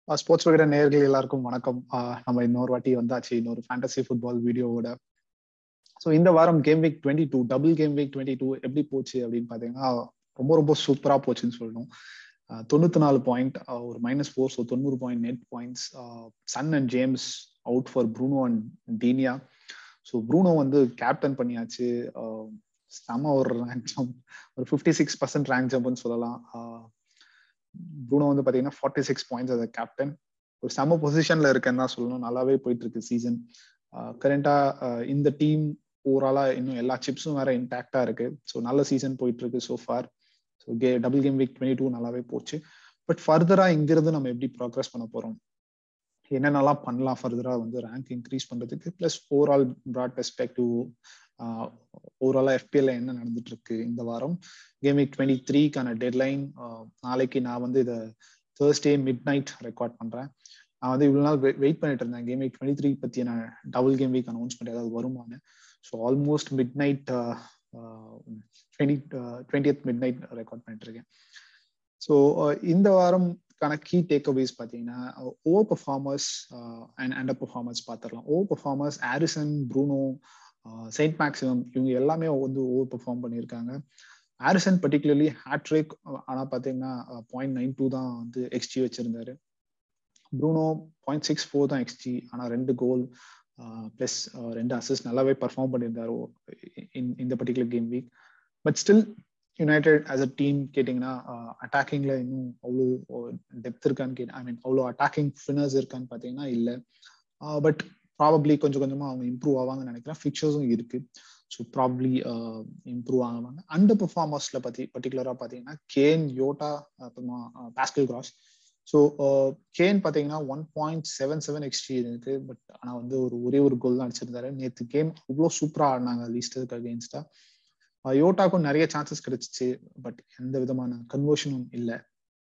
sports விகட நேயர்கள் எல்லாருக்கும் வணக்கம் நம்ம இன்னொரு வாட்டி வந்தாச்சு இன்னொரு ஃபேண்டசி ஃபுட்பால் வீடியோவோட ஸோ இந்த வாரம் game week twenty two double game week twenty two எப்படி போச்சு அப்படின்னு பார்த்தீங்கன்னா ரொம்ப ரொம்ப சூப்பராக போச்சுன்னு சொல்லணும் தொண்ணூத்தி நாலு பாயிண்ட் ஒரு மைனஸ் ஃபோர் ஸோ தொண்ணூறு point net points Son and James out for Bruno and Digne so Bruno வந்து கேப்டன் பண்ணியாச்சு செம ஒரு ரேங்க் ஜம்ப் ஒரு ஃபிஃப்டி சிக்ஸ் பர்சன்ட் ரேங்க் ஜம்ப்னு சொல்லலாம் ப்ரூனோ வந்து பார்த்தீங்கன்னா ஃபார்ட்டி சிக்ஸ் பாயிண்ட்ஸ் அது கேப்டன் ஒரு செம பொசிஷன்ல இருக்கேன்னு தான் சொல்லணும் நல்லாவே போயிட்டு இருக்கு சீசன் கரண்டா இந்த டீம் ஓவராலா இன்னும் எல்லா சிப்ஸும் வேற இன்டாக்டா இருக்கு ஸோ நல்ல சீசன் போயிட்டு இருக்கு ஸோ ஃபார் ஸோ கே double game week twenty two நல்லாவே போச்சு பட் ஃபர்தரா இங்கிருந்து நம்ம எப்படி ப்ராக்ரஸ் பண்ண போறோம் என்னென்னலாம் பண்ணலாம் ஃபர்தரா வந்து ரேங்க் இன்க்ரீஸ் பண்றதுக்கு பிளஸ் ஓவரால் ப்ராட் பெர்ஸ்பெக்டிவ் ஓவராலா எஃபிஎல்ல என்ன நடந்துட்டு இருக்கு இந்த வாரம் கேம் வீக் டுவெண்ட்டி த்ரீக்கான டெட்லைன் நாளைக்கு நான் வந்து இதை தேர்ஸ்டே மிட் நைட் ரெக்கார்ட் பண்றேன் நான் வந்து இவ்வளவு நாள் வெயிட் பண்ணிட்டு இருந்தேன் கேம் வீக் டுவெண்ட்டி த்ரீ பத்தி நான் டபுள் கேம் வீக் அனௌன்ஸ்மெண்ட் ஏதாவது வருமானு so almost midnight twenty டுவெண்ட்டியத் மிட் நைட் ரெக்கார்ட் பண்ணிட்டு இருக்கேன் ஸோ இந்த வாரம் கீ டேக் அவேஸ் பார்த்தீங்கன்னா over performers and under performers பார்த்துடலாம் over performers Harrison Bruno Saint Maximin இவங்க எல்லாமே வந்து ஓவர் பெர்ஃபார்ம் பண்ணியிருக்காங்க ஆரிசன் பர்டிகுலர்லி ஹேட்ரிக் ஆனால் பார்த்தீங்கன்னா பாயிண்ட் நைன் டூ தான் வந்து எக்ஸ்ஜி வச்சிருந்தாரு ப்ரூனோ பாயிண்ட் சிக்ஸ் ஃபோர் தான் எக்ஸ்ஜி ஆனால் ரெண்டு கோல் ப்ளஸ் ரெண்டு அசிஸ்ட் நல்லாவே பர்ஃபார்ம் பண்ணியிருந்தாரு இந்த particular game week but still United as a team கேட்டிங்கன்னா அட்டாக்கிங்ல இன்னும் அவ்வளோ டெப்த் இருக்கான்னு கேட்டு ஐ மீன் அவ்வளோ அட்டாக்கிங் ஃபினர்ஸ் இருக்கான்னு பார்த்தீங்கன்னா இல்லை பட் ப்ராபப்ளி கொஞ்சம் கொஞ்சமா அவங்க இம்ப்ரூவ் ஆவாங்கன்னு நினைக்கிறேன் ஃபிக்சர்ஸும் இருக்கு ஸோ ப்ராப்ளி இம்ப்ரூவ் ஆகுவாங்க அண்டர் பெர்ஃபார்மர்ஸ்ல பத்தி பர்டிகுலரா பாத்தீங்கன்னா கேன் யோட்டா அப்புறமா பாஸ்கல் கிராஸ் ஸோ கேன் பாத்தீங்கன்னா one point seven seven X G இருக்கு பட் ஆனா வந்து ஒரு ஒரே ஒரு கோல் தான் அடிச்சிருந்தாரு நேற்று கேம் அவ்வளோ சூப்பரா ஆடினாங்க லீஸ்டருக்கு அகேன்ஸ்டா யோட்டாக்கும் நிறைய சான்சஸ் கிடைச்சிச்சு பட் எந்த விதமான கன்வர்ஷனும் இல்லை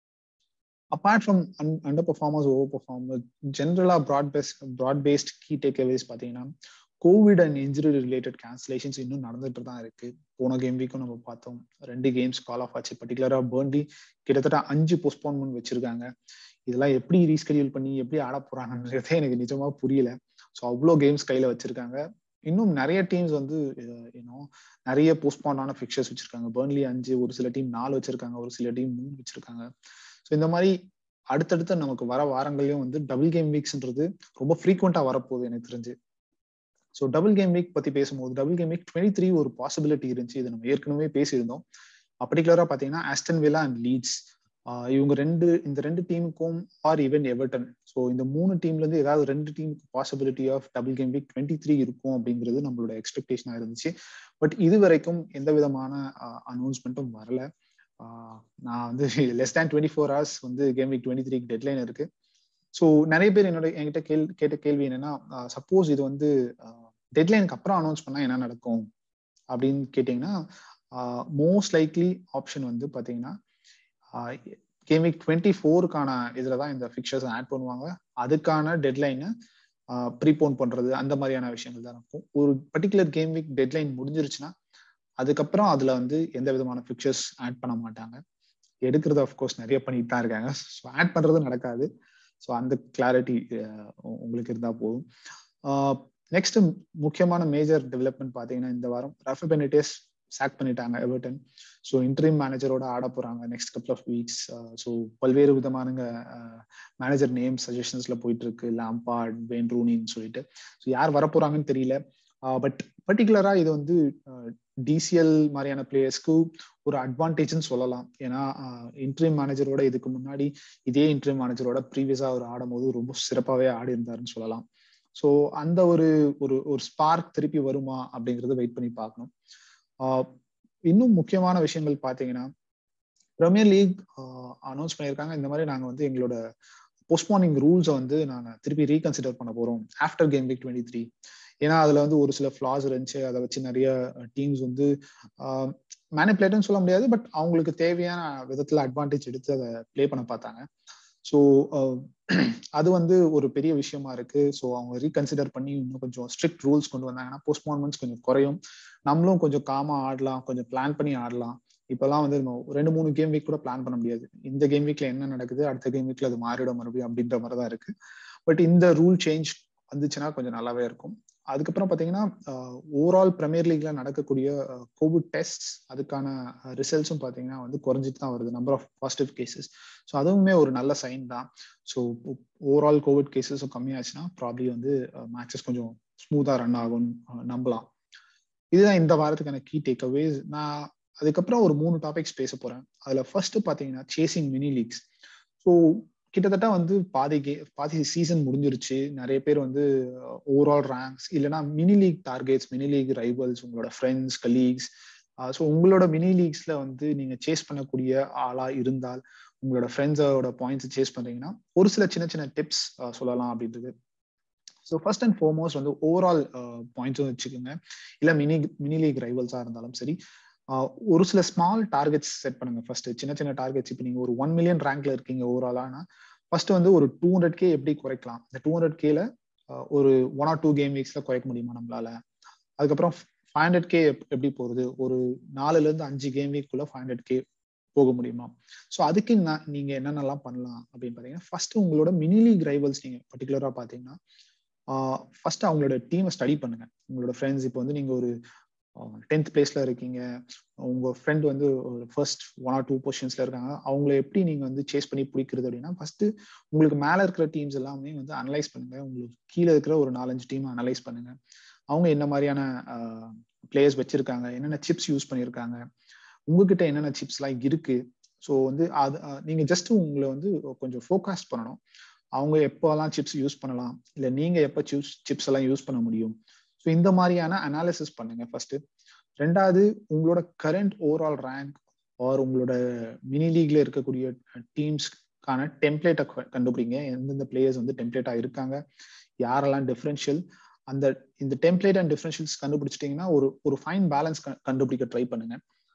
apart from under performers over performer ஜென்ரலா broad based broad based key takeaways பார்த்தீங்கன்னா Covid and injury related cancellations இன்னும் நடந்துட்டு தான் இருக்கு போன கேம் வீக்கும் நம்ம பார்த்தோம் ரெண்டு கேம்ஸ் கால் ஆஃப் ஆச்சு பர்டிகுலரா பேர்ன்லி கிட்டத்தட்ட அஞ்சு போஸ்ட்போன்மெண்ட் வச்சிருக்காங்க இதெல்லாம் எப்படி ரீஸ்கெடியூல் பண்ணி எப்படி ஆட போறாங்கன்றதே எனக்கு நிஜமா புரியல ஸோ அவ்வளோ கேம்ஸ் கையில வச்சிருக்காங்க இன்னும் நிறைய டீம்ஸ் வந்து இன்னும் நிறைய போஸ்ட்பான் ஃபிக்சர்ஸ் வச்சிருக்காங்க பேர்ன்லி அஞ்சு ஒரு சில டீம் நாலு வச்சிருக்காங்க ஒரு சில டீம் மூணு வச்சிருக்காங்க ஸோ இந்த மாதிரி அடுத்தடுத்த நமக்கு வர வாரங்களையும் வந்து டபுள் கேம் வீக்ஸ்ன்றது ரொம்ப ஃப்ரீக்வெண்டா வரப்போகுது எனக்கு தெரிஞ்சு ஸோ டபுள் கேம் வீக் பத்தி பேசும்போது double game week twenty three ஒரு பாசிபிலிட்டி இருந்துச்சு இதை நம்ம ஏற்கனவே பேசியிருந்தோம் பர்டிகுலரா பாத்தீங்கன்னா ஆஸ்டன் வில்லா அண்ட் லீட்ஸ் இவங்க ரெண்டு இந்த ரெண்டு டீமுக்கும் ஆர் ஈவன் எவர்டன் ஸோ இந்த மூணு டீம்ல இருந்து ஏதாவது ரெண்டு டீமுக்கு possibility of double game week twenty three இருக்கும் அப்படிங்கிறது நம்மளோட எக்ஸ்பெக்டேஷனா இருந்துச்சு பட் இது வரைக்கும் எந்த விதமான அனௌன்ஸ்மெண்ட்டும் வரல நான் வந்து less than twenty four hours வந்து game week twenty three deadline இருக்கு ஸோ நிறைய பேர் என்னோட என்கிட்ட கேள் கேட்ட கேள்வி என்னன்னா சப்போஸ் இது வந்து டெட்லைனுக்கு அப்புறம் அனௌன்ஸ் பண்ணா என்ன நடக்கும் அப்படின்னு கேட்டீங்கன்னா மோஸ்ட் லைக்லி ஆப்ஷன் வந்து பாத்தீங்கன்னா கேம் வீக் டுவெண்ட்டி ஃபோருக்கான இதுல தான் இந்த ஃபிக்சர்ஸ் ஆட் பண்ணுவாங்க அதுக்கான டெட்லைனை ப்ரீபோன் பண்றது அந்த மாதிரியான விஷயங்கள் தான் இருக்கும் ஒரு பர்டிகுலர் கேம் வீக் டெட்லைன் முடிஞ்சிருச்சுன்னா அதுக்கப்புறம் அதுல வந்து எந்த விதமான பிக்சர்ஸ் ஆட் பண்ண மாட்டாங்க எடுக்கிறது அஃப்கோர்ஸ் நிறைய பண்ணிட்டு தான் இருக்காங்க ஸோ ஆட் பண்றது நடக்காது ஸோ அந்த கிளாரிட்டி உங்களுக்கு இருந்தா போதும் நெக்ஸ்ட் முக்கியமான மேஜர் டெவலப்மெண்ட் பார்த்தீங்கன்னா இந்த வாரம் ரஃபி பெனிடேஸ் சாக் பண்ணிட்டாங்க எவர்டன் ஸோ இன்டர்ம் மேனேஜரோட ஆட போறாங்க next couple of weeks so பல்வேறு விதமான மேனேஜர் நேம் சஜஷன்ஸ்ல போயிட்டு இருக்கு லாம்பார்ட் வெயின் ரூனின்னு சொல்லிட்டு ஸோ யார் வரப்போறாங்கன்னு தெரியல பட் பர்டிகுலரா இது வந்து டிசிஎல் மாதிரியான பிளேயர்ஸ்க்கு ஒரு அட்வான்டேஜ்னு சொல்லலாம் ஏன்னா இன்ட்ரீம் மேனேஜரோட இதுக்கு முன்னாடி இதே இன்ட்ரீம் மேனேஜரோட ப்ரீவியஸா அவர் ஆடும் போது ரொம்ப சிறப்பாகவே ஆடி இருந்தாருன்னு சொல்லலாம் ஸோ அந்த ஒரு ஒரு ஒரு ஸ்பார்க் திருப்பி வருமா அப்படிங்கறத வெயிட் பண்ணி பார்க்கணும் இன்னும் முக்கியமான விஷயங்கள் பார்த்தீங்கன்னா பிரீமியர் லீக் அனௌன்ஸ் பண்ணியிருக்காங்க இந்த மாதிரி நாங்கள் வந்து எங்களோட போஸ்ட்போனிங் ரூல்ஸை வந்து நாங்கள் திருப்பி ரீகன்சிடர் பண்ண போறோம் after game week twenty three ஏன்னா அதுல வந்து ஒரு சில ஃபிளாஸ் இருந்துச்சு அதை வச்சு நிறைய டீம்ஸ் வந்து மேனிப்புலேட்னு சொல்ல முடியாது பட் அவங்களுக்கு தேவையான விதத்துல அட்வான்டேஜ் எடுத்து அதை பிளே பண்ண பார்த்தாங்க ஸோ அது வந்து ஒரு பெரிய விஷயமா இருக்கு ஸோ அவங்க ரீகன்சிடர் பண்ணி இன்னும் கொஞ்சம் ஸ்ட்ரிக்ட் ரூல்ஸ் கொண்டு வந்தாங்கன்னா போஸ்ட்போன்மெண்ட்ஸ் கொஞ்சம் குறையும் நம்மளும் கொஞ்சம் காமா ஆடலாம் கொஞ்சம் பிளான் பண்ணி ஆடலாம் இப்பெல்லாம் வந்து ரெண்டு மூணு கேம் வீக் கூட பிளான் பண்ண முடியாது இந்த கேம் வீக்ல என்ன நடக்குது அடுத்த கேம் வீக்ல அது மாறிடும் மறுபடியும் அப்படின்ற மாதிரி தான் இருக்கு பட் இந்த ரூல் சேஞ்ச் வந்துச்சுன்னா கொஞ்சம் நல்லாவே இருக்கும் அதுக்கப்புறம் பார்த்தீங்கன்னா ஓவரால் பிரீமியர் லீக்ல நடக்கக்கூடிய கோவிட் டெஸ்ட் அதுக்கான ரிசல்ட்ஸும் பார்த்தீங்கன்னா வந்து குறைஞ்சிட்டு தான் வருது number of positive cases so அதுவுமே ஒரு நல்ல சைன் தான் ஸோ ஓவரால் கோவிட் கேசஸும் கம்மியாச்சுன்னா ப்ராப்ளி வந்து மேட்சஸ் கொஞ்சம் ஸ்மூத்தா ரன் ஆகும்னு நம்பலாம் இதுதான் இந்த வாரத்துக்கான கீ டேக் அவேஸ் நான் அதுக்கப்புறம் ஒரு மூணு டாபிக்ஸ் பேச போறேன் அதுல ஃபர்ஸ்ட் பாத்தீங்கன்னா சேசிங் மினி லீக்ஸ் ஸோ கிட்டத்தட்ட வந்து பாதி கே பாதி சீசன் முடிஞ்சிருச்சு நிறைய பேர் வந்து ஓவரால் ரேங்க்ஸ் இல்லைன்னா mini league targets mini league rivals உங்களோட ஃப்ரெண்ட்ஸ் கலீக்ஸ் ஸோ உங்களோட மினி லீக்ஸ்ல வந்து நீங்க சேஸ் பண்ணக்கூடிய ஆளா இருந்தால் உங்களோட ஃப்ரெண்ட்ஸோட பாயிண்ட்ஸ் சேஸ் பண்றீங்கன்னா ஒரு சில சின்ன சின்ன டிப்ஸ் சொல்லலாம் அப்படின்றது ஸோ ஃபர்ஸ்ட் அண்ட் ஃபார்மோஸ்ட் வந்து ஓவரால் பாயிண்ட்ஸும் வச்சுக்கோங்க இல்லை மினி மினி லீக் ரைவல்ஸாக இருந்தாலும் சரி ஒரு சில ஸ்மால் டார்கெட்ஸ் செட் பண்ணுங்க ஃபர்ஸ்ட் சின்ன சின்ன டார்கெட்ஸ் இப்போ நீங்க ஒரு ஒன் மில்லியன் ரேங்க்ல இருக்கீங்க ஓவராலானா ஃபர்ஸ்ட் வந்து ஒரு டூ ஹண்ட்ரட் கே எப்படி குறைக்கலாம் இந்த டூ ஹண்ட்ரட் கேல ஒரு ஒன் ஆர் டூ கேம் வீக்ஸ்ல குறைக்க முடியுமா நம்மளால அதுக்கப்புறம் ஃபைவ் ஹண்ட்ரட் கே எப்படி போகுது ஒரு நாலுல இருந்து அஞ்சு கேம் வீக்குள்ள ஃபைவ் ஹண்ட்ரட் கே போக முடியுமா ஸோ அதுக்கு நீங்க என்னென்னலாம் பண்ணலாம் அப்படின்னு பாத்தீங்கன்னா ஃபர்ஸ்ட் உங்களோட மினி லீக் ரைவல்ஸ் நீங்க பர்டிகுலரா பாத்தீங்கன்னா ஃபர்ஸ்ட் அவங்களோட டீமை ஸ்டடி பண்ணுங்க உங்களோட ஃப்ரெண்ட்ஸ் இப்போ வந்து நீங்க ஒரு டென்த் பிளேஸ்ல இருக்கீங்க உங்க ஃப்ரெண்ட் வந்து ஒரு ஃபர்ஸ்ட் ஒன் ஆர் டூ பொசிஷன்ஸ்ல இருக்காங்க அவங்கள எப்படி நீங்க வந்து சேஸ் பண்ணி பிடிக்கிறது அப்படின்னா ஃபர்ஸ்ட் உங்களுக்கு மேல இருக்கிற டீம்ஸ் எல்லாமே வந்து அனலைஸ் பண்ணுங்க உங்களுக்கு கீழே இருக்கிற ஒரு நாலஞ்சு டீம் அனலைஸ் பண்ணுங்க அவங்க என்ன மாதிரியான பிளேயர்ஸ் வச்சிருக்காங்க என்னென்ன சிப்ஸ் யூஸ் பண்ணியிருக்காங்க உங்ககிட்ட என்னென்ன சிப்ஸ் எல்லாம் இருக்கு ஸோ வந்து அது நீங்க ஜஸ்ட் உங்களை வந்து கொஞ்சம் ஃபோகாஸ்ட் பண்ணணும் அவங்க எப்போல்லாம் சிப்ஸ் யூஸ் பண்ணலாம் இல்லை நீங்க எப்போ சிப்ஸ் சிப்ஸ் எல்லாம் யூஸ் பண்ண முடியும் ஸோ இந்த மாதிரியான அனாலிசிஸ் பண்ணுங்க ஃபர்ஸ்ட் ரெண்டாவது உங்களோட கரண்ட் ஓவரால் ரேங்க் ஆர் உங்களோட மினி லீக்ல இருக்கக்கூடிய டீம்ஸ்க்கான டெம்ப்ளேட்டை கண்டுபிடிங்க எந்தெந்த பிளேயர்ஸ் வந்து டெம்ப்ளேட்டா இருக்காங்க யாரெல்லாம் டிஃபரன்ஷியல் அந்த இந்த டெம்ப்ளேட் அண்ட் டிஃபரன்ஷியல்ஸ் கண்டுபிடிச்சிட்டிங்கன்னா ஒரு ஒரு ஃபைன் பேலன்ஸ் கண்டுபிடிக்க ட்ரை பண்ணுங்க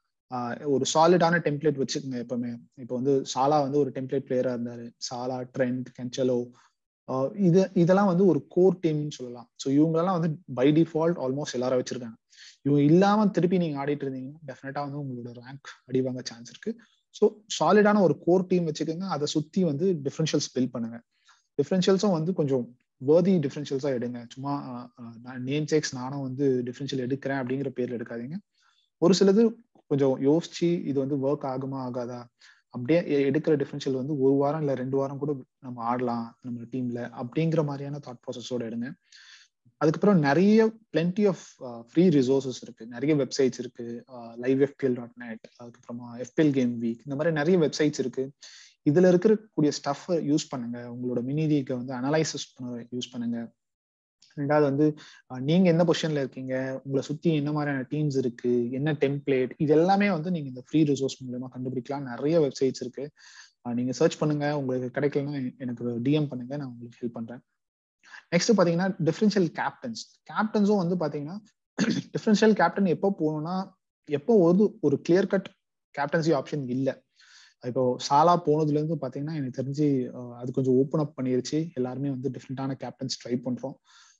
ஒரு சாலிடான டெம்ப்ளேட் வச்சுக்கோங்க எப்பவுமே இப்போ வந்து சாலா வந்து ஒரு டெம்ப்ளேட் பிளேயரா இருந்தாரு சாலா ட்ரெண்ட் கென்சலோ இது இதெல்லாம் வந்து ஒரு கோர் டீம்னு சொல்லலாம் ஸோ இவங்களெல்லாம் வந்து பை டிஃபால்ட் ஆல்மோஸ்ட் எல்லாரும் வச்சிருக்காங்க இவங்க இல்லாம திருப்பி நீங்க ஆடிட்டு இருந்தீங்கன்னா டெஃபினட்டா வந்து உங்களோட ரேங்க் அடிவாங்க சான்ஸ் இருக்கு ஸோ சாலிடான ஒரு கோர் டீம் வச்சுக்கோங்க அதை சுத்தி வந்து டிஃபரன்ஷியல்ஸ் பில் பண்ணுங்க டிஃபரன்ஷியல்ஸும் வந்து கொஞ்சம் வேர்தி டிஃபரன்ஷியல்ஸா எடுங்க சும்மா நேம் சேக்ஸ் நானும் வந்து டிஃபரன்ஷியல் எடுக்கிறேன் அப்படிங்கிற பேர்ல எடுக்காதீங்க ஒரு சிலது கொஞ்சம் யோசிச்சு இது வந்து ஒர்க் ஆகுமா ஆகாதா அப்படியே எடுக்கிற டிஃபரன்ஷியல் வந்து ஒரு வாரம் இல்லை ரெண்டு வாரம் கூட நம்ம ஆடலாம் நம்ம டீம்ல அப்படிங்கிற மாதிரியான தாட் ப்ராசஸோட எடுங்க அதுக்கப்புறம் நிறைய பிளென்டி ஆஃப் ஃப்ரீ ரிசோர்சஸ் இருக்கு நிறைய வெப்சைட்ஸ் இருக்கு லைவ் எஃபிஎல் டாட் நெட் அதுக்கப்புறமா எஃபிஎல் கேம் வீக் இந்த மாதிரி நிறைய வெப்சைட்ஸ் இருக்கு இதுல இருக்கக்கூடிய ஸ்டஃப் யூஸ் பண்ணுங்க உங்களோட மினி லீக்கை வந்து அனலைசிஸ் பண்ண யூஸ் பண்ணுங்க ரெண்டாவது வந்து நீங்க எந்த பொசிஷன்ல இருக்கீங்க உங்களை சுத்தி என்ன மாதிரியான டீம்ஸ் இருக்கு என்ன டெம்ப்ளேட் இது எல்லாமே வந்து நீங்க இந்த ஃப்ரீ ரிசோர்ஸ் மூலயமா கண்டுபிடிக்கலாம் நிறைய வெப்சைட்ஸ் இருக்கு நீங்க சர்ச் பண்ணுங்க உங்களுக்கு கிடைக்கலன்னா எனக்கு டிஎம் பண்ணுங்க நான் உங்களுக்கு ஹெல்ப் பண்றேன் நெக்ஸ்ட் பாத்தீங்கன்னா டிஃபரன்ஷியல் கேப்டன்ஸ் கேப்டன்ஸும் வந்து பாத்தீங்கன்னா டிஃபரன்ஷியல் கேப்டன் எப்போ போகணும்னா எப்போ ஒரு ஒரு கிளியர் கட் கேப்டன்சி ஆப்ஷன் இல்லை இப்போ சாலா போனதுல இருந்து பாத்தீங்கன்னா எனக்கு தெரிஞ்சு அது கொஞ்சம் ஓப்பன் அப் பண்ணிருச்சு எல்லாருமே வந்து டிஃப்ரெண்டான கேப்டன்ஸ் ட்ரை பண்றோம்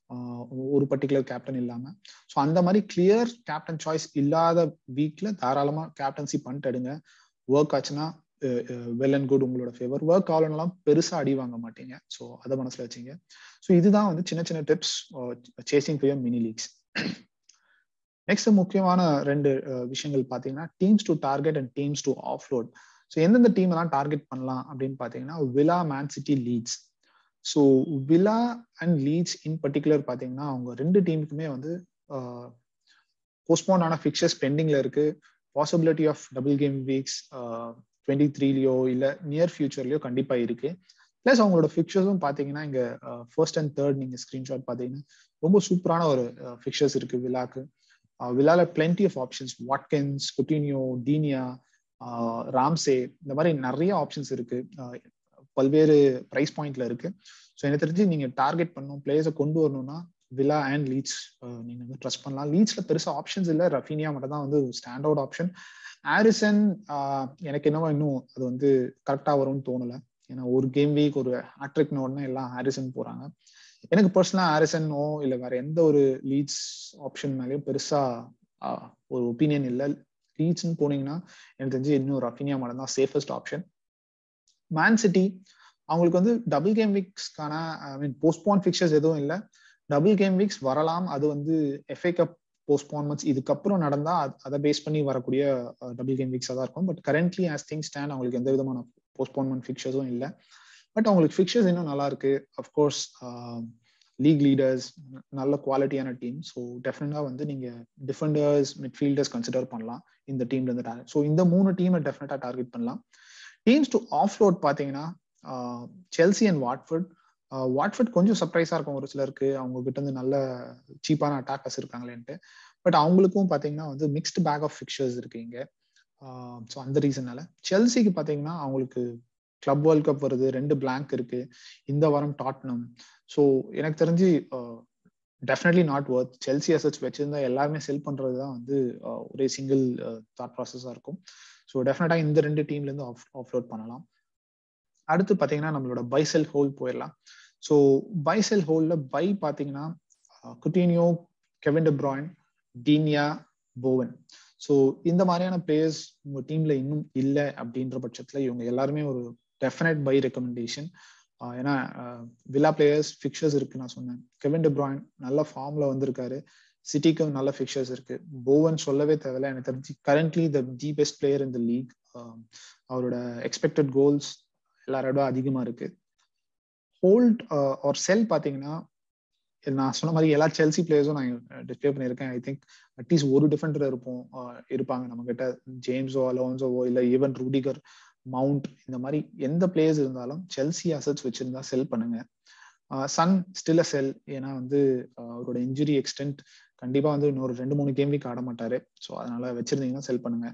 ஒரு பர்டிகுலர் கேப்டன் இல்லாம ஸோ அந்த மாதிரி கிளியர் கேப்டன் சாய்ஸ் இல்லாத வீக்ல தாராளமா கேப்டன்சி பண்ணிட்டு எடுங்க ஒர்க் ஆச்சுன்னா வெல் அண்ட் குட் உங்களோட ஃபேவர் ஒர்க் ஆகலாம் பெருசா அடி வாங்க மாட்டீங்க ஸோ அதை மனசுல வச்சுங்க ஸோ இதுதான் வந்து சின்ன சின்ன tips chasing for mini leagues next முக்கியமான ரெண்டு விஷயங்கள் பாத்தீங்கன்னா teams to target and teams to offload so எந்தெந்த டீம் எல்லாம் டார்கெட் பண்ணலாம் அப்படின்னு பாத்தீங்கன்னா Villa Man City Leeds so Villa and Leeds in particular பாத்தீங்கன்னா அவங்க ரெண்டு டீமுக்குமே வந்து போஸ்ட்போன் ஆன ஃபிக்சர்ஸ் பெண்டிங்ல இருக்கு possibility of double game weeks twenty த்ரீலயோ இல்ல நியர் ஃபியூச்சர்லயோ கண்டிப்பா இருக்கு பிளஸ் அவங்களோட ஃபிக்சர்ஸும் பாத்தீங்கன்னா இங்க ஃபர்ஸ்ட் அண்ட் தேர்ட் நீங்க ஸ்கிரீன்ஷாட் பாத்தீங்கன்னா ரொம்ப சூப்பரான ஒரு ஃபிக்சர்ஸ் இருக்கு விலாக்கு விலால plenty of options Watkins Coutinho Digne Ramsey இந்த மாதிரி நிறைய ஆப்ஷன்ஸ் இருக்கு பல்வேறு ப்ரைஸ் பாயிண்ட்ல இருக்கு ஸோ எனக்கு தெரிஞ்சு நீங்க டார்கெட் பண்ணும் பிளேயர்ஸை கொண்டு வரணும்னா விலா அண்ட் லீட்ஸ் நீங்க வந்து ட்ரஸ்ட் பண்ணலாம் லீட்ஸ்ல பெருசா ஆப்ஷன்ஸ் இல்லை ரஃபீனியா மட்டும் தான் வந்து ஸ்டாண்ட் அவுட் ஆப்ஷன் ஆரிசன் எனக்கு என்னவோ இன்னும் அது வந்து கரெக்டா வரும்னு தோணல ஏன்னா ஒரு கேம் வீக் ஒரு ஹாட்ரிக் உடனே எல்லாம் ஹாரிசன் போறாங்க எனக்கு பர்சனலா ஹாரிசனோ இல்லை வேற எந்த ஒரு லீட்ஸ் ஆப்ஷன் மேலேயும் பெருசா ஒரு ஒப்பீனியன் இல்லை ரீச்னு போனீங்கன்னா எனக்கு தெரிஞ்சு இன்னும் ரஃபினியா மட்டும் தான் சேஃபஸ்ட் ஆப்ஷன் மேன் சிட்டி அவங்களுக்கு வந்து டபுள் கேம் வீக்ஸ்க்கான ஐ மீன் போஸ்ட்போன் ஃபிக்சர்ஸ் எதுவும் இல்லை டபுள் கேம் வீக்ஸ் வரலாம் அது வந்து எஃப்ஏ கப் போஸ்ட்போன்மெண்ட்ஸ் இதுக்கப்புறம் நடந்தா அதை பேஸ் பண்ணி வரக்கூடிய டபுள் கேம் வீக்ஸாக தான் இருக்கும் but currently as thing stand அவங்களுக்கு எந்த விதமான போஸ்ட்போன்மெண்ட் ஃபிக்சர்ஸும் இல்லை பட் அவங்களுக்கு ஃபிக்சர்ஸ் இன்னும் நல்லா இருக்கு அஃப்கோர்ஸ் லீக் லீடர்ஸ் நல்ல குவாலிட்டியான டீம் ஸோ டெஃபினட்டா வந்து நீங்க டிஃபெண்டர்ஸ் மிட்ஃபீல்டர்ஸ் கன்சிடர் பண்ணலாம் இந்த டீம்ல இருந்து டார்கெட் ஸோ இந்த மூணு டீமை டெஃபினட்டா டார்கெட் பண்ணலாம் டீம்ஸ் டு ஆஃப் லோட் பார்த்தீங்கன்னா செல்சி அண்ட் வாட்ஃபர்ட் வாட்ஃபர்ட் கொஞ்சம் சர்ப்ரைஸா இருக்கும் ஒரு சிலருக்கு அவங்க கிட்ட இருந்து நல்ல சீப்பான அட்டாக்கர்ஸ் இருக்காங்களேன்ட்டு பட் அவங்களுக்கும் பாத்தீங்கன்னா வந்து மிக்ஸ்டு பேக் ஆஃப் ஃபிக்சர்ஸ் இருக்கு இங்க ஸோ அந்த ரீசனால செல்சிக்கு பாத்தீங்கன்னா அவங்களுக்கு கிளப் வேர்ல்ட் கப் வருது ரெண்டு பிளாங்க் இருக்கு இந்த வாரம் டாட்னம் ஸோ எனக்கு தெரிஞ்சு definitely not worth Chelsea assets வச்சிருந்தா எல்லாருமே செல் பண்றது தான் வந்து ஒரே சிங்கிள் தாட் ப்ராசஸா இருக்கும் ஸோ டெஃபினட்டா இந்த ரெண்டு டீம்ல இருந்து ஆஃப் ஆஃப்லோட் பண்ணலாம் அடுத்து பாத்தீங்கன்னா நம்மளோட பைசெல் ஹோல் போயிடலாம் ஸோ பைசெல் ஹோல்ல பை பாத்தீங்கன்னா குட்டினியோ கெவின் டெப்ராயின் டீனியா போவன் ஸோ இந்த மாதிரியான பிளேயர்ஸ் உங்க டீம்ல இன்னும் இல்லை அப்படின்ற பட்சத்துல இவங்க எல்லாருமே ஒரு டெஃபினட் பை ரெக்கமெண்டேஷன் ஏன்னா வில்லா பிளேயர்ஸ் ஃபிக்சர்ஸ் இருக்கு நான் சொன்னேன் கெவின் டெப்ராயின் நல்ல ஃபார்ம்ல வந்திருக்காரு சிட்டிக்கும் நல்ல ஃபிக்சர்ஸ் இருக்கு போவன் சொல்லவே தேவையில்ல எனக்கு தெரிஞ்சு currently the the best player in the league அவரோட எக்ஸ்பெக்டட் கோல்ஸ் எல்லாரோட அதிகமா இருக்கு ஹோல்ட் ஆர் செல் பாத்தீங்கன்னா நான் சொன்ன மாதிரி எல்லா செல்சி பிளேயர்ஸும் நான் டிஸ்பிளே பண்ணியிருக்கேன் ஐ திங்க் அட்லீஸ்ட் ஒரு டிஃபெண்டர் இருப்போம் இருப்பாங்க நம்ம கிட்ட ஜேம்ஸோ அலோன்ஸோவோ இல்ல ஈவன் ரூடிகர் மவுண்ட் இந்த மாதிரி எந்த பிளேயர்ஸ் இருந்தாலும் செல்சி அசட்ஸ் வச்சிருந்தா செல் பண்ணுங்க சன் ஸ்டில் அ செல் ஏன்னா வந்து அவரோட இன்ஜுரி எக்ஸ்டென்ட் கண்டிப்பா வந்து இன்னொரு ரெண்டு மூணு கேம் வீக் ஆட மாட்டாரு ஸோ அதனால வச்சிருந்தீங்கன்னா செல் பண்ணுங்க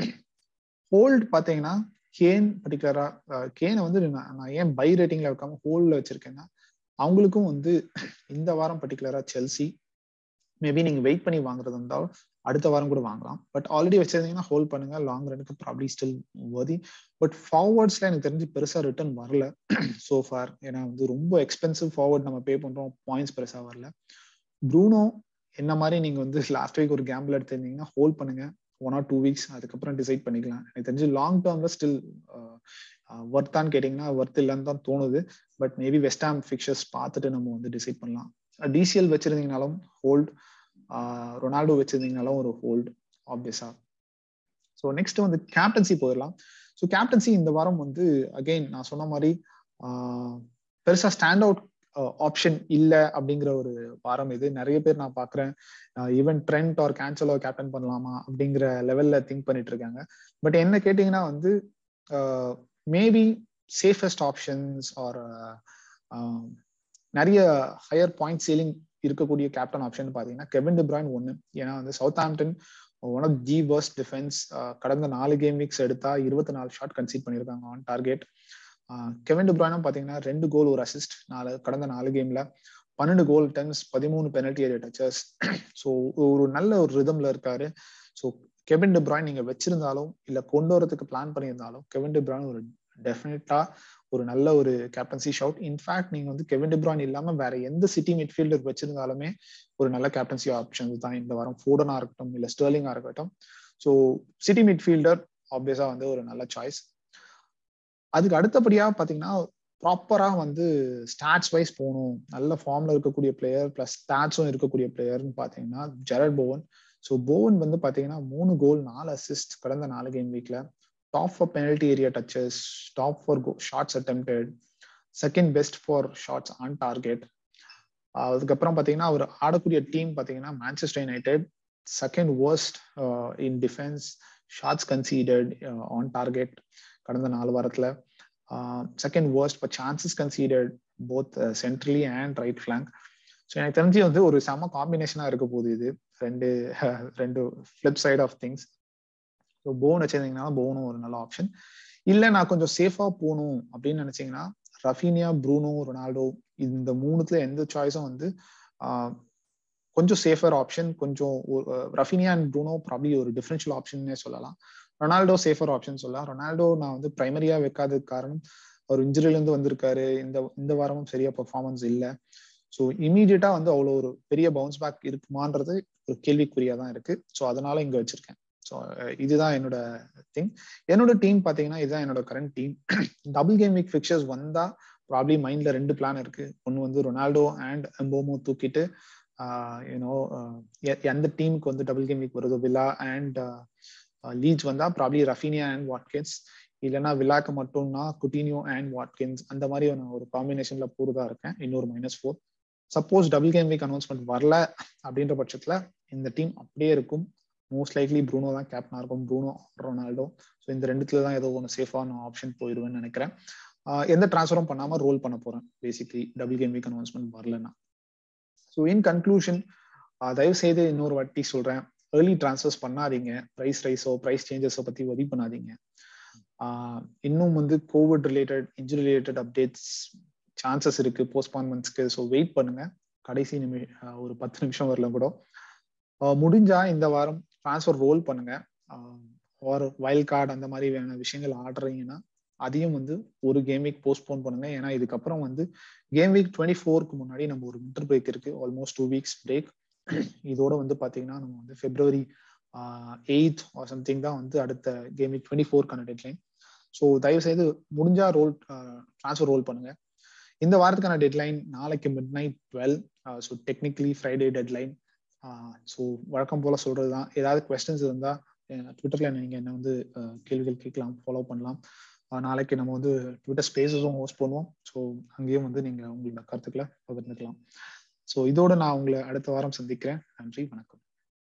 ஹோல்ட் பாத்தீங்கன்னா கேன் பர்டிகுலரா கேனை வந்து நான் ஏன் பை ரேட்டிங்ல வைக்காம ஹோல்ட்ல வச்சிருக்கேன்னா அவங்களுக்கும் வந்து இந்த வாரம் பர்டிகுலரா செல்சி மேபி நீங்க வெயிட் பண்ணி வாங்குறது இருந்தால் அடுத்த வாரம் கூட வாங்கலாம் பட் ஆல்ரெடி வச்சிருந்தீங்கன்னா ஹோல்ட் பண்ணுங்க லாங் ரனுக்கு ப்ராப்ளி ஸ்டில் வதி பட் ஃபார்வர்ட்ஸ்ல எனக்கு தெரிஞ்சு பெருசா ரிட்டர்ன் வரல சோ ஃபார் ஏன்னா வந்து ரொம்ப எக்ஸ்பென்சிவ் ஃபார்வர்ட் நம்ம பே பண்றோம் பாயிண்ட்ஸ் பெருசா வரல ப்ரூனோ என்ன மாதிரி நீங்க வந்து லாஸ்ட் வீக் ஒரு கேம்பிள் எடுத்திருந்தீங்கன்னா ஹோல்ட் பண்ணுங்க ஒன் ஆர் டூ வீக்ஸ் அதுக்கப்புறம் டிசைட் பண்ணிக்கலாம் எனக்கு தெரிஞ்சு லாங் டேர்ம்ல ஸ்டில் ஒர்த்தான்னு கேட்டீங்கன்னா ஒர்த் இல்லைன்னு தான் தோணுது பட் மேபி வெஸ்டாம் ஃபிக்சர்ஸ் பார்த்துட்டு நம்ம வந்து டிசைட் பண்ணலாம் டிசிஎல் வச்சிருந்தீங்கனாலும் ஹோல்ட் ரொனால்டோ வச்சிருந்தீங்கனாலும் ஒரு ஹோல்ட் ஆப்வியஸா ஸோ நெக்ஸ்ட் வந்து கேப்டன்சி போயிடலாம் ஸோ கேப்டன்சி இந்த வாரம் வந்து அகெயின் நான் சொன்ன மாதிரி பெருசா ஸ்டாண்ட் அவுட் ஆப்ஷன் இல்லை அப்படிங்கிற ஒரு வாரம் இது நிறைய பேர் நான் பாக்குறேன் even Trent or Cancelo captain பண்ணலாமா அப்படிங்கிற லெவல்ல திங்க் பண்ணிட்டு இருக்காங்க பட் என்ன கேட்டீங்கன்னா வந்து மேபி சேஃபஸ்ட் ஆப்ஷன்ஸ் ஆர் நிறைய ஹையர் பாயிண்ட் சீலிங் இருக்கக்கூடிய கேப்டன் ஆப்ஷன் பாத்தீங்கன்னா கெவின் டிப்ராயின் ஒன்னு ஏன்னா வந்து Southampton one of the worst defence கடந்த நாலு கேம் வீக்ஸ் எடுத்தா இருபத்தி நாலு ஷாட் கன்சீட் பண்ணியிருக்காங்க ஆன் டார்கெட் கெவின் டிப்ராயினும் பாத்தீங்கன்னா ரெண்டு கோல் ஒரு அசிஸ்ட் நாலு கடந்த நாலு கேம்ல பன்னெண்டு கோல் டென்ஸ் பதிமூணு பெனல்டி ஏரியா டச்சர்ஸ் ஸோ ஒரு நல்ல ஒரு ரிதம்ல இருக்காரு ஸோ கெவின் டிப்ராயின் நீங்க வச்சிருந்தாலும் இல்ல கொண்டு வரதுக்கு பிளான் பண்ணியிருந்தாலும் கெவின் டிப்ராயின் ஒரு டெஃபினட்டா ஒரு நல்ல ஒரு கேப்டன்சி ஷவுட் இன்ஃபேக்ட் நீங்க வந்து கெவின் டிப்ரான் இல்லாம வேற எந்த சிட்டி மிட்ஃபீல்டர் வச்சிருந்தாலுமே ஒரு நல்ல கேப்டன்சி ஆப்ஷன்ஸ் தான் இந்த வாரம் ஃபோர்டனா இருக்கட்டும் இல்ல ஸ்டர்லிங்கா இருக்கட்டும் ஸோ சிட்டி மிட்ஃபீல்டர் ஆப்வியஸா வந்து ஒரு நல்ல சாய்ஸ் அதுக்கு அடுத்தபடியா பாத்தீங்கன்னா ப்ராப்பரா வந்து ஸ்டாட்ஸ் வைஸ் போகணும் நல்ல ஃபார்ம்ல இருக்கக்கூடிய பிளேயர் பிளஸ் ஸ்டாட்ஸும் இருக்கக்கூடிய பிளேயர்னு பாத்தீங்கன்னா ஜெரட் போவன் ஸோ போவன் வந்து பாத்தீங்கன்னா மூணு கோல் நாலு அசிஸ்ட் கடந்த நாலு கேம் வீக்ல top four penalty area touches top four shots attempted second best four shots on target அதுக்கப்புறம் பார்த்தீங்கன்னா அவர் ஆடக்கூடிய டீம் பார்த்தீங்கன்னா Manchester United second worst in defence shots conceded on target கடந்த நாலு வாரத்தில் செகண்ட் worst இப்போ chances conceded both centrally and right flank so எனக்கு தெரிஞ்சு வந்து ஒரு செம காம்பினேஷனாக இருக்க போகுது இது ரெண்டு ரெண்டு flip side of things so Bowen வச்சிருந்தீங்கன்னா போனும் ஒரு நல்ல ஆப்ஷன் இல்லை நான் கொஞ்சம் சேஃபாக போகணும் அப்படின்னு நினைச்சீங்கன்னா ரஃபீனியா ப்ரூனோ ரொனால்டோ இந்த மூணுத்துல எந்த சாய்ஸும் வந்து கொஞ்சம் சேஃபர் ஆப்ஷன் கொஞ்சம் ரஃபீனியா அண்ட் ப்ரூனோ ப்ராப்ளி ஒரு டிஃபரன்ஷியல் ஆப்ஷன்னே சொல்லலாம் ரொனால்டோ சேஃபர் ஆப்ஷன் சொல்லலாம் ரொனால்டோ நான் வந்து பிரைமரியா வைக்காததுக்கு காரணம் அவர் இன்ஜுரியிலேருந்து வந்திருக்காரு இந்த இந்த வாரமும் சரியா பெர்ஃபார்மன்ஸ் இல்லை ஸோ இமீடியட்டா வந்து அவ்வளோ ஒரு பெரிய பவுன்ஸ் பேக் இருக்குமான்றது ஒரு கேள்விக்குறியா தான் இருக்கு ஸோ அதனால இங்க வச்சிருக்கேன் ஸோ இதுதான் என்னோட திங் என்னோட டீம் பார்த்தீங்கன்னா இதுதான் என்னோட current team double game week fixtures வந்தா ப்ராப்ளி மைண்ட்ல ரெண்டு பிளான் இருக்கு ஒன்று வந்து ரொனால்டோ அண்ட் எம்போமோ தூக்கிட்டு யூனோ எந்த டீமுக்கு வந்து டபுள் கேம் வீக் வருதோ வில்லா அண்ட் லீட்ஸ் வந்தா ப்ராப்ளி ரஃபீனியா அண்ட் வாட்கின்ஸ் இல்லைன்னா வில்லாக்கு மட்டும்னா குட்டினியோ அண்ட் வாட்கின்ஸ் அந்த மாதிரி நான் ஒரு காம்பினேஷன்ல போறதா இருக்கேன் இன்னொரு minus four suppose double game week announcement வரல அப்படின்ற பட்சத்துல இந்த டீம் அப்படியே இருக்கும் மோஸ்ட் லைக்லி ப்ரூனோ தான் கேப்டனா இருக்கும் ப்ரூனோ ரொனால்டோ ஸோ இந்த ரெண்டுத்துல தான் ஏதோ ஒன்று சேஃபான ஆப்ஷன் போயிடுவேன்னு நினைக்கிறேன் எந்த டிரான்ஸ்ஃபரும் பண்ணாம ரோல் பண்ண போறேன் basically double game week announcement வரலன்னா ஸோ இன் கன்க்ளூஷன் தயவு செய்து இன்னொரு வாட்டி சொல்றேன் ஏர்லி டிரான்ஸ்ஃபர்ஸ் பண்ணாதீங்க ப்ரைஸ் ரைஸோ ப்ரைஸ் சேஞ்சஸோ பத்தி ஒரி பண்ணாதீங்க இன்னும் வந்து Covid related injury related updates chances இருக்கு போஸ்ட்பான்மெண்ட்ஸ்க்கு ஸோ வெயிட் பண்ணுங்க கடைசி நிமி ஒரு பத்து நிமிஷம் வரல கூட முடிஞ்சா இந்த வாரம் டிரான்ஸ்ஃபர் ரோல் பண்ணுங்க ஒரு வைல்ட் கார்டு அந்த மாதிரி வேண விஷயங்கள் ஆடுறீங்கன்னா அதையும் வந்து ஒரு கேம் வீக் போஸ்ட்போன் பண்ணுங்க ஏன்னா இதுக்கப்புறம் வந்து கேம் வீக் டுவெண்ட்டி ஃபோருக்கு முன்னாடி நம்ம ஒரு வின்டர் பிரேக் இருக்கு ஆல்மோஸ்ட் டூ வீக்ஸ் பிரேக் இதோட வந்து பாத்தீங்கன்னா நம்ம வந்து பிப்ரவரி எயித் ஆர் சம்திங் தான் வந்து அடுத்த கேம் வீக் டுவெண்ட்டி ஃபோர்க்கான டெட்லைன் ஸோ தயவு செய்து முடிஞ்சா ரோல் ட்ரான்ஸ்ஃபர் ரோல் பண்ணுங்க இந்த வாரத்துக்கான டெட்லைன் நாளைக்கு midnight twelve so technically Friday deadline so வழக்கம் போல சொல்றது தான் ஏதாவது கொஸ்டின்ஸ் இருந்தா ட்விட்டர்ல நீங்க என்ன வந்து கேள்விகள் கேட்கலாம் ஃபாலோ பண்ணலாம் நாளைக்கு நம்ம வந்து ட்விட்டர் ஸ்பேசஸும் ஹோஸ்ட் பண்ணுவோம் ஸோ அங்கேயும் வந்து நீங்க உங்களோட கருத்துக்களை பகிர்ந்துக்கலாம் ஸோ இதோட நான் உங்களை அடுத்த வாரம் சந்திக்கிறேன் நன்றி வணக்கம்